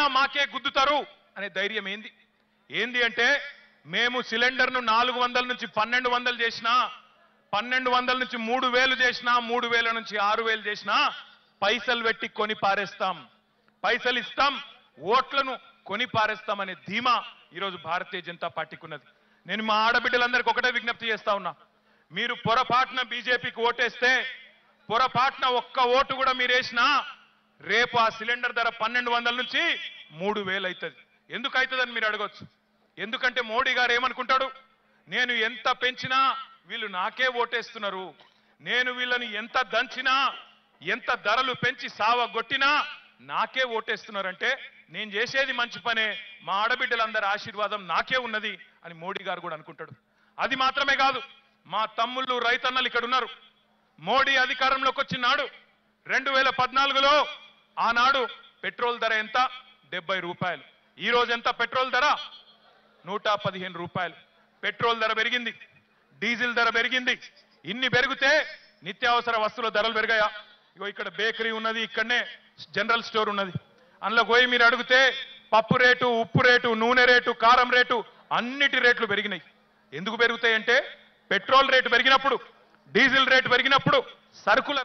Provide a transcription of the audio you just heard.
వచ్చినా మాకే గుద్దుతారు అనే ధైర్యం ఏంది ఏంది అంటే మేము సిలిండర్ను నాలుగు వందల నుంచి పన్నెండు వందలు చేసినా పన్నెండు వందల నుంచి మూడు వేలు చేసినా మూడు వేల నుంచి ఆరు వేలు చేసినా పైసలు పెట్టి కొని పారేస్తాం పైసలు ఇస్తాం ఓట్లను కొని పారేస్తామనే ధీమా ఈరోజు భారతీయ జనతా పార్టీకి ఉన్నది నేను మా ఆడబిడ్డలందరికీ ఒకటే విజ్ఞప్తి చేస్తా ఉన్నా మీరు పొరపాటున బీజేపీకి ఓటేస్తే పొరపాటున ఒక్క ఓటు కూడా మీరు వేసినా రేపు ఆ సిలిండర్ ధర పన్నెండు వందల నుంచి మూడు వేలు అవుతుంది ఎందుకు అవుతుందని మీరు అడగొచ్చు ఎందుకంటే మోడీ గారు ఏమనుకుంటాడు నేను ఎంత పెంచినా వీళ్ళు నాకే ఓటేస్తున్నారు నేను వీళ్ళని ఎంత దంచినా ఎంత ధరలు పెంచి సావగొట్టినా నాకే ఓటేస్తున్నారంటే నేను చేసేది మంచి పనే మా ఆడబిడ్డలందరి ఆశీర్వాదం నాకే ఉన్నది అని మోడీ గారు కూడా అనుకుంటాడు అది మాత్రమే కాదు మా తమ్ముళ్ళు రైతన్నలు ఇక్కడ ఉన్నారు మోడీ అధికారంలోకి వచ్చినాడు రెండు వేల పద్నాలుగులో ఆనాడు పెట్రోల్ ధర ఎంత డెబ్బై రూపాయలు ఈ రోజు ఎంత పెట్రోల్ ధర నూట పదిహేను రూపాయలు పెట్రోల్ ధర పెరిగింది డీజిల్ ధర పెరిగింది ఇన్ని పెరిగితే నిత్యావసర వస్తువుల ధరలు పెరిగాయా ఇగో ఇక్కడ బేకరీ ఉన్నది ఇక్కడనే జనరల్ స్టోర్ ఉన్నది అందులో పోయి మీరు అడిగితే పప్పు రేటు ఉప్పు రేటు నూనె రేటు కారం రేటు అన్నిటి రేట్లు పెరిగినాయి ఎందుకు పెరుగుతాయంటే పెట్రోల్ రేటు పెరిగినప్పుడు డీజిల్ రేటు పెరిగినప్పుడు సరుకుల